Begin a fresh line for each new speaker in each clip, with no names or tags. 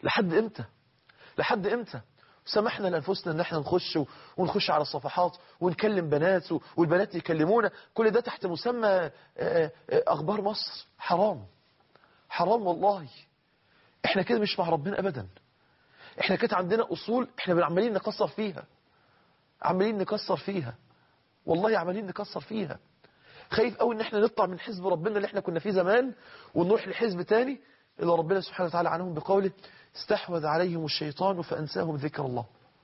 لحد امتى لحد امتى سمحنا لانفسنا ان احنا نخش ونخش على الصفحات ونكلم بنات والبنات يكلمونا كل ده تحت مسمى اخبار مصر حرام حرام والله احنا كده مش مع ربنا ابدا احنا كده عندنا اصول احنا عمالين نكسر فيها عمالين نكسر فيها والله عمالين نكسر فيها خايف قوي ان احنا نطلع من حزب ربنا اللي احنا كنا فيه زمان ونروح لحزب تاني اللي ربنا سبحانه وتعالى عنهم بقوله استحوذ عليهم الشيطان فأنساهم ذكر الله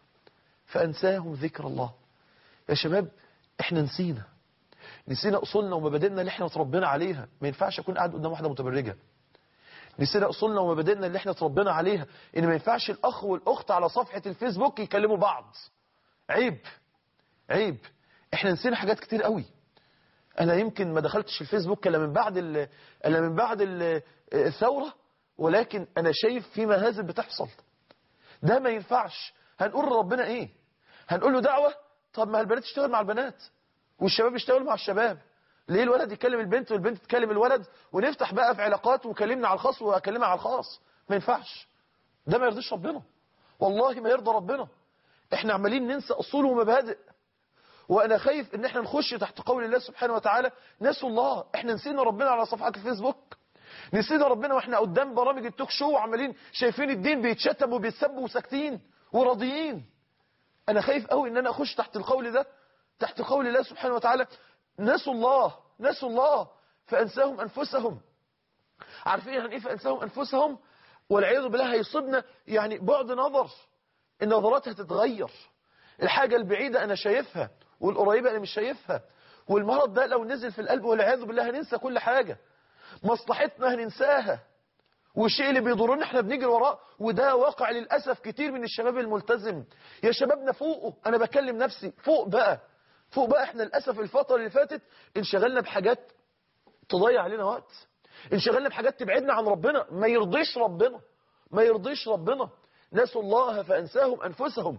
فأنساهم ذكر الله يا شباب احنا نسينا نسينا أصولنا ومبادئنا اللي احنا تربينا عليها ما ينفعش أكون قاعد قدام واحدة متبرجة نسينا أصولنا ومبادئنا اللي احنا تربينا عليها إن ما ينفعش الأخ والأخت على صفحة الفيسبوك يكلموا بعض عيب عيب احنا نسينا حاجات كتير قوي انا يمكن ما دخلتش الفيسبوك الا من بعد الا من بعد الثوره ولكن انا شايف في مهازل بتحصل ده ما ينفعش هنقول لربنا ايه هنقول له دعوه طب ما البنات تشتغل مع البنات والشباب يشتغلوا مع الشباب ليه الولد يكلم البنت والبنت تكلم الولد ونفتح بقى في علاقات وكلمنا على الخاص واكلمها على الخاص ما ينفعش ده ما يرضيش ربنا والله ما يرضى ربنا احنا عمالين ننسى اصول ومبادئ وانا خايف ان احنا نخش تحت قول الله سبحانه وتعالى نسوا الله احنا نسينا ربنا على صفحات الفيسبوك نسينا ربنا واحنا قدام برامج التوك شو وعمالين شايفين الدين بيتشتم وبيتسب وساكتين وراضيين انا خايف قوي ان انا اخش تحت القول ده تحت قول الله سبحانه وتعالى نسوا الله نسوا الله فانساهم انفسهم عارفين يعني ايه فانساهم انفسهم والعياذ بالله هيصيبنا يعني بعد نظر النظرات هتتغير الحاجة البعيدة أنا شايفها والقريبة أنا مش شايفها والمرض ده لو نزل في القلب والعياذ بالله هننسى كل حاجة مصلحتنا هننساها والشيء اللي بيضرنا احنا بنجري وراه وده واقع للأسف كتير من الشباب الملتزم يا شبابنا فوقه أنا بكلم نفسي فوق بقى فوق بقى احنا للأسف الفترة اللي فاتت انشغلنا بحاجات تضيع علينا وقت انشغلنا بحاجات تبعدنا عن ربنا ما يرضيش ربنا ما يرضيش ربنا نسوا الله فأنساهم أنفسهم